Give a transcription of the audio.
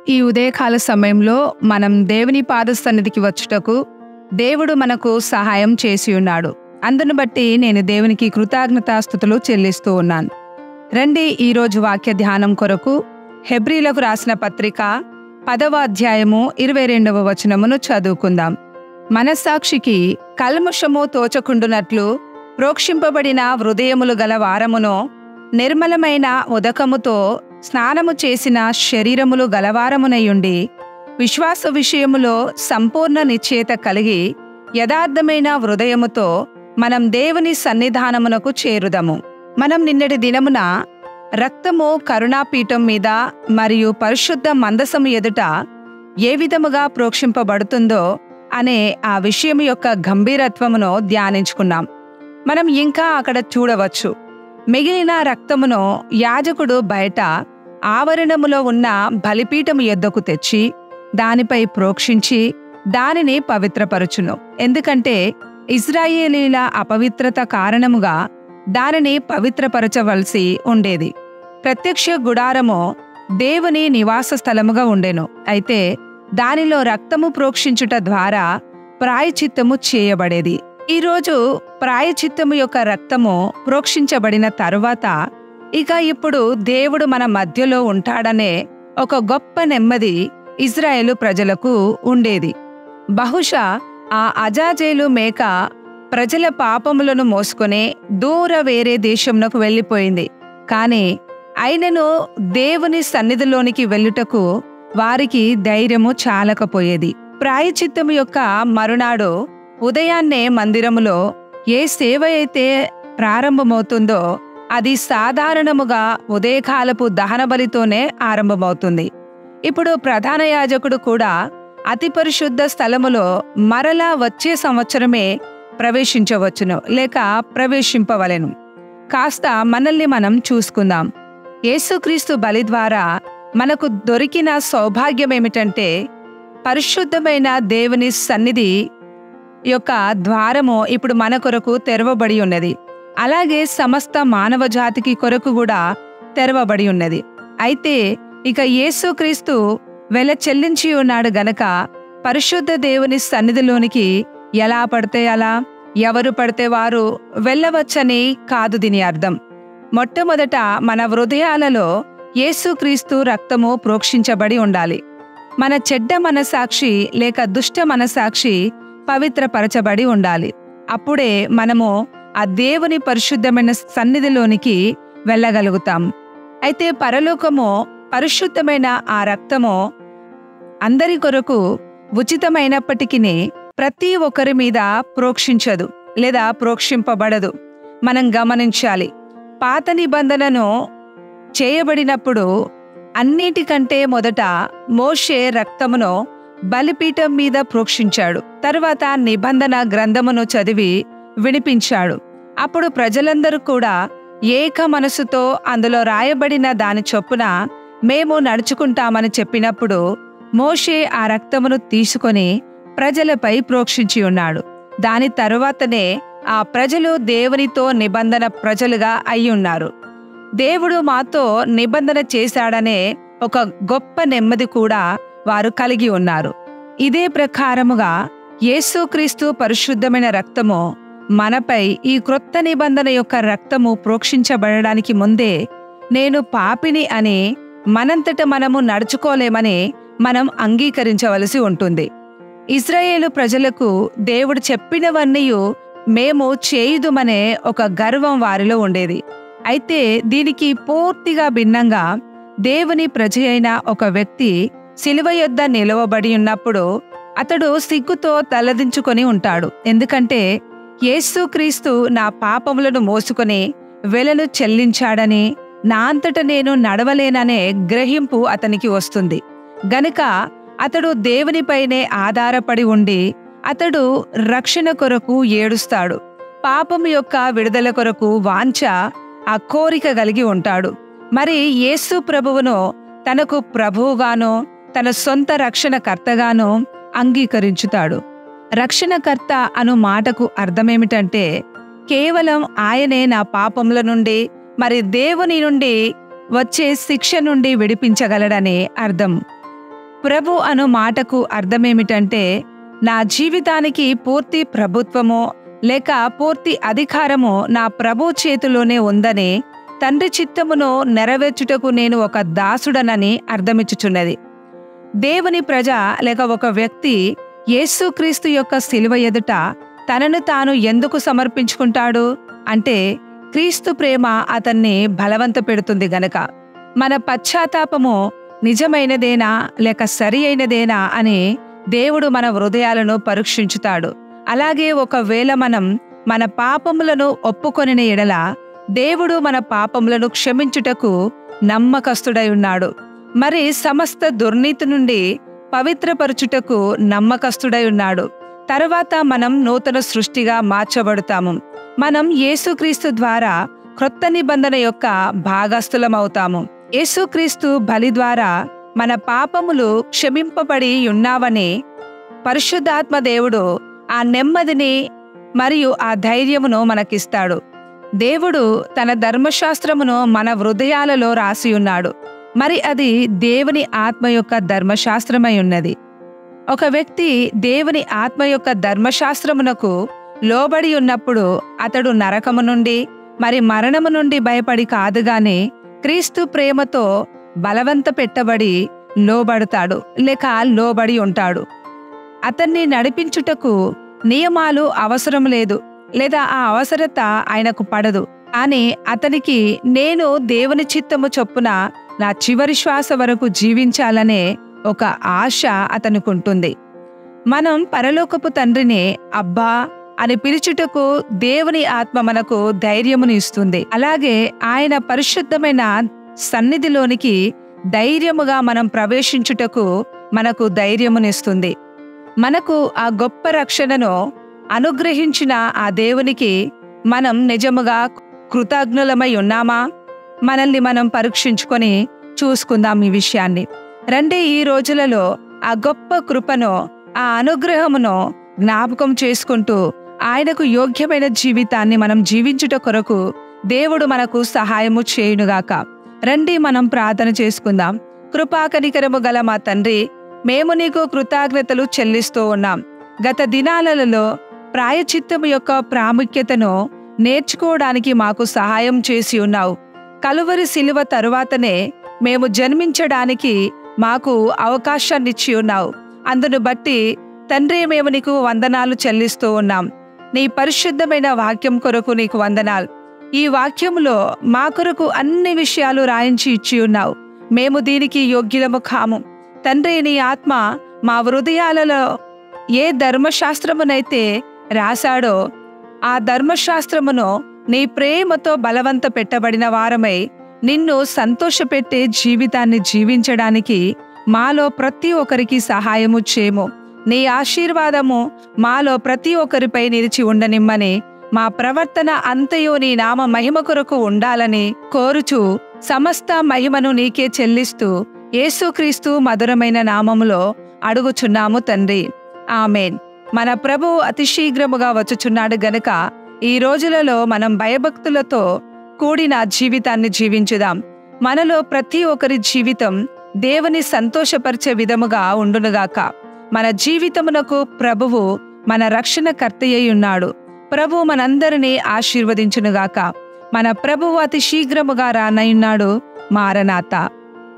ఈ ఉదయకాల సమయంలో మనం దేవుని పాద సన్నిధికి వచ్చుటకు దేవుడు మనకు సహాయం చేసి ఉన్నాడు అందును బట్టి నేను దేవునికి కృతజ్ఞతాస్థుతులు చెల్లిస్తూ ఉన్నాను రండి ఈరోజు వాక్య ధ్యానం కొరకు హెబ్రీలకు రాసిన పత్రిక పదవ అధ్యాయము ఇరవై రెండవ వచనమును చదువుకుందాం మనస్సాక్షికి కల్ముషము తోచకుండునట్లు ప్రోక్షింపబడిన హృదయములు గల వారమును నిర్మలమైన ఉదకముతో స్నానము చేసిన శరీరములు గలవారమునయుండి విశ్వాస విషయములో సంపూర్ణ నిశ్చయత కలిగి యథార్థమైన హృదయముతో మనం దేవుని సన్నిధానమునకు చేరుదము మనం నిన్నటి దినమున రక్తము కరుణాపీఠం మీద మరియు పరిశుద్ధ మందసము ఎదుట ఏ విధముగా ప్రోక్షింపబడుతుందో అనే ఆ విషయం యొక్క గంభీరత్వమును ధ్యానించుకున్నాం మనం ఇంకా అక్కడ చూడవచ్చు మిగిలిన రక్తమును యాజకుడు బయట ఆవరణములో ఉన్న బలిపీఠము ఎద్దకు తెచ్చి దానిపై ప్రోక్షించి దానిని పవిత్రపరచును ఎందుకంటే ఇజ్రాయేలీల అపవిత్రత కారణముగా దానిని పవిత్రపరచవలసి ఉండేది ప్రత్యక్ష గుడారము దేవుని నివాస స్థలముగా ఉండెను అయితే దానిలో రక్తము ప్రోక్షించుట ద్వారా ప్రాయచిత్తము చేయబడేది ఈరోజు ప్రాయచిత్తము యొక్క రక్తము ప్రోక్షించబడిన తరువాత ఇక ఇప్పుడు దేవుడు మన మధ్యలో ఉంటాడనే ఒక గొప్ప నెమ్మది ఇజ్రాయేలు ప్రజలకు ఉండేది బహుశా ఆ అజాజేలు మేక ప్రజల పాపములను మోసుకొని దూర వేరే దేశంలోకి వెళ్ళిపోయింది కానీ అయినను దేవుని సన్నిధిలోనికి వెళ్ళుటకు వారికి ధైర్యము చాలకపోయేది ప్రాయచిత్తము యొక్క మరునాడు ఉదయాన్నే మందిరములో ఏ సేవ అయితే ప్రారంభమవుతుందో అది సాధారణముగా ఉదయకాలపు దహన బలితోనే ఆరంభమవుతుంది ఇప్పుడు ప్రధాన యాజకుడు కూడా అతి పరిశుద్ధ స్థలములో మరలా వచ్చే సంవత్సరమే ప్రవేశించవచ్చును లేక ప్రవేశింపవలెను కాస్త మనల్ని మనం చూసుకుందాం యేసుక్రీస్తు బలి ద్వారా మనకు దొరికిన సౌభాగ్యం ఏమిటంటే పరిశుద్ధమైన దేవుని సన్నిధి యొక్క ద్వారము ఇప్పుడు మన కొరకు తెరవబడి ఉన్నది అలాగే సమస్త మానవ జాతికి కొరకు కూడా తెరవబడి ఉన్నది అయితే ఇక యేసుక్రీస్తు వెల చెల్లించి ఉన్నాడు గనక పరిశుద్ధ దేవుని సన్నిధిలోనికి ఎలా పడితే అలా ఎవరు పడితే వారు వెళ్ళవచ్చని కాదు దీని అర్థం మొట్టమొదట మన హృదయాలలో యేసుక్రీస్తు రక్తము ప్రోక్షించబడి ఉండాలి మన చెడ్డ మనసాక్షి లేక దుష్ట మనసాక్షి పవిత్రపరచబడి ఉండాలి అప్పుడే మనము ఆ దేవుని పరిశుద్ధమైన సన్నిధిలోనికి వెళ్ళగలుగుతాం అయితే పరలోకము పరిశుద్ధమైన ఆ రక్తము అందరి కొరకు ఉచితమైనప్పటికీ ప్రతి ఒక్కరి మీద ప్రోక్షించదు లేదా ప్రోక్షింపబడదు మనం గమనించాలి పాత నిబంధనను చేయబడినప్పుడు అన్నిటికంటే మొదట మోషే రక్తమును బలిపీఠం మీద ప్రోక్షించాడు తరువాత నిబంధన గ్రంథమును చదివి వినిపించాడు అప్పుడు ప్రజలందరూ కూడా ఏక మనసుతో అందులో రాయబడిన దాని చొప్పున మేము నడుచుకుంటామని చెప్పినప్పుడు మోషే ఆ రక్తమును తీసుకొని ప్రజలపై ప్రోక్షించి ఉన్నాడు దాని తరువాతనే ఆ ప్రజలు దేవునితో నిబంధన ప్రజలుగా అయి ఉన్నారు దేవుడు మాతో నిబంధన చేశాడనే ఒక గొప్ప నెమ్మది కూడా వారు కలిగి ఉన్నారు ఇదే ప్రకారముగా యేసుక్రీస్తు పరిశుద్ధమైన రక్తము మనపై ఈ క్రొత్త నిబంధన యొక్క రక్తము ప్రోక్షించబడడానికి ముందే నేను పాపిని అని మనంతట మనము నడుచుకోలేమని మనం అంగీకరించవలసి ఉంటుంది ఇజ్రాయేలు ప్రజలకు దేవుడు చెప్పినవన్నీ మేము చేయుదుమనే ఒక గర్వం వారిలో ఉండేది అయితే దీనికి పూర్తిగా భిన్నంగా దేవుని ప్రజ అయిన ఒక వ్యక్తి శిలువ యొద్ద నిలవబడి ఉన్నప్పుడు అతడు సిగ్గుతో తలదించుకొని ఉంటాడు ఎందుకంటే యేసుక్రీస్తు నా పాపములను మోసుకొని వెలను చెల్లించాడని నా అంతట నేను నడవలేననే గ్రహింపు అతనికి వస్తుంది గనుక అతడు దేవునిపైనే ఆధారపడి ఉండి అతడు రక్షణ కొరకు ఏడుస్తాడు పాపం యొక్క విడుదల కొరకు వాంఛ ఆ కోరిక కలిగి ఉంటాడు మరి యేసు ప్రభువును తనకు ప్రభువుగాను తన సొంత రక్షణకర్తగాను అంగీకరించుతాడు రక్షణకర్త అను మాటకు అర్థమేమిటంటే కేవలం ఆయనే నా పాపముల నుండి మరి దేవుని నుండి వచ్చే శిక్ష నుండి విడిపించగలడనే అర్థం ప్రభు అను మాటకు అర్థమేమిటంటే నా జీవితానికి పూర్తి ప్రభుత్వమో లేక పూర్తి అధికారము నా ప్రభు చేతిలోనే ఉందని తండ్రి చిత్తమును నెరవేర్చుటకు నేను ఒక దాసుడనని అర్థమిచ్చుచున్నది దేవుని ప్రజ లేక ఒక వ్యక్తి యేసుక్రీస్తు యొక్క శిలువ ఎదుట తనను తాను ఎందుకు సమర్పించుకుంటాడు అంటే క్రీస్తు ప్రేమ అతన్ని బలవంత పెడుతుంది గనక మన పశ్చాత్తాపము నిజమైనదేనా లేక సరి అయినదేనా అని దేవుడు మన హృదయాలను పరీక్షించుతాడు అలాగే ఒకవేళ మనం మన పాపములను ఒప్పుకొనిన ఎడల దేవుడు మన పాపములను క్షమించుటకు నమ్మకస్తుడై ఉన్నాడు మరి సమస్త దుర్నీతి నుండి పవిత్రపరచుటకు నమ్మకస్తుడై ఉన్నాడు తరువాత మనం నూతన సృష్టిగా మార్చబడతాము మనం యేసుక్రీస్తు ద్వారా క్రొత్త నిబంధన యొక్క భాగస్థులమవుతాము యేసుక్రీస్తు బలి ద్వారా మన పాపములు క్షమింపబడి ఉన్నావని పరిశుద్ధాత్మ దేవుడు ఆ నెమ్మదిని మరియు ఆ ధైర్యమును మనకిస్తాడు దేవుడు తన ధర్మశాస్త్రమును మన హృదయాలలో రాసి ఉన్నాడు మరి అది దేవుని ఆత్మ యొక్క ధర్మశాస్త్రమై ఉన్నది ఒక వ్యక్తి దేవుని ఆత్మ యొక్క ధర్మశాస్త్రమునకు లోబడి ఉన్నప్పుడు అతడు నరకము నుండి మరి మరణము నుండి భయపడి కాదుగానే క్రీస్తు ప్రేమతో బలవంత పెట్టబడి లోబడతాడు లేక లోబడి ఉంటాడు అతన్ని నడిపించుటకు నియమాలు అవసరం లేదు లేదా ఆ అవసరత ఆయనకు పడదు అని అతనికి నేను దేవుని చిత్తము చొప్పున నా చివరి శ్వాస వరకు జీవించాలనే ఒక ఆశ అతనుకుంటుంది మనం పరలోకపు తండ్రిని అబ్బా అని పిలుచుటకు దేవుని ఆత్మ మనకు ధైర్యమును ఇస్తుంది అలాగే ఆయన పరిశుద్ధమైన సన్నిధిలోనికి ధైర్యముగా మనం ప్రవేశించుటకు మనకు ధైర్యమునిస్తుంది మనకు ఆ గొప్ప రక్షణను అనుగ్రహించిన ఆ దేవునికి మనం నిజముగా కృతజ్ఞులమై ఉన్నామా మనల్ని మనం పరీక్షించుకొని చూసుకుందాం ఈ విషయాన్ని రండి ఈ రోజులలో ఆ గొప్ప కృపను ఆ అనుగ్రహమును జ్ఞాపకం చేసుకుంటూ ఆయనకు యోగ్యమైన జీవితాన్ని మనం జీవించుట కొరకు దేవుడు మనకు సహాయము చేయునుగాక రండి మనం ప్రార్థన చేసుకుందాం కృపాకనికరము గల మా తండ్రి మేము నీకు కృతజ్ఞతలు చెల్లిస్తూ ఉన్నాం గత దినాలలో ప్రాయచిత్తము యొక్క ప్రాముఖ్యతను నేర్చుకోవడానికి మాకు సహాయం చేసి ఉన్నావు కలువరి శిలువ తరువాతనే మేము జన్మించడానికి మాకు అవకాశాన్నిచ్చి ఉన్నావు అందును బట్టి తండ్రి మేము నీకు వందనాలు చెల్లిస్తూ ఉన్నాం నీ పరిశుద్ధమైన వాక్యం కొరకు నీకు వందనాలు ఈ వాక్యములో మా కొరకు అన్ని విషయాలు రాయించి ఇచ్చి ఉన్నావు మేము దీనికి యోగ్యులము కాము తండ్రి నీ ఆత్మ మా హృదయాలలో ఏ ధర్మశాస్త్రమునైతే రాశాడో ఆ ధర్మశాస్త్రమును నీ ప్రేమతో బలవంత పెట్టబడిన వారమై నిన్ను సంతోషపెట్టే జీవితాన్ని జీవించడానికి మాలో ప్రతి ఒక్కరికి సహాయము చేయము నీ ఆశీర్వాదము మాలో ప్రతి ఒక్కరిపై నిలిచి ఉండనిమ్మని మా ప్రవర్తన అంతయు నీ నామ మహిమ కొరకు ఉండాలని కోరుచు సమస్త మహిమను నీకే చెల్లిస్తూ యేసుక్రీస్తు మధురమైన నామములో అడుగుచున్నాము తండ్రి ఆమెన్ మన ప్రభు అతి శీఘ్రముగా వచ్చుచున్నాడు గనుక ఈ రోజులలో మనం భయభక్తులతో కూడిన జీవితాన్ని జీవించుదాం మనలో ప్రతి ఒక్కరి జీవితం దేవుని సంతోషపరిచే విధముగా ఉండునుగాక మన జీవితమునకు ప్రభువు మన రక్షణకర్తయ్య ఉన్నాడు ప్రభు మనందరినీ ఆశీర్వదించునుగాక మన ప్రభువు అతి శీఘ్రముగా రానయున్నాడు మారనాథ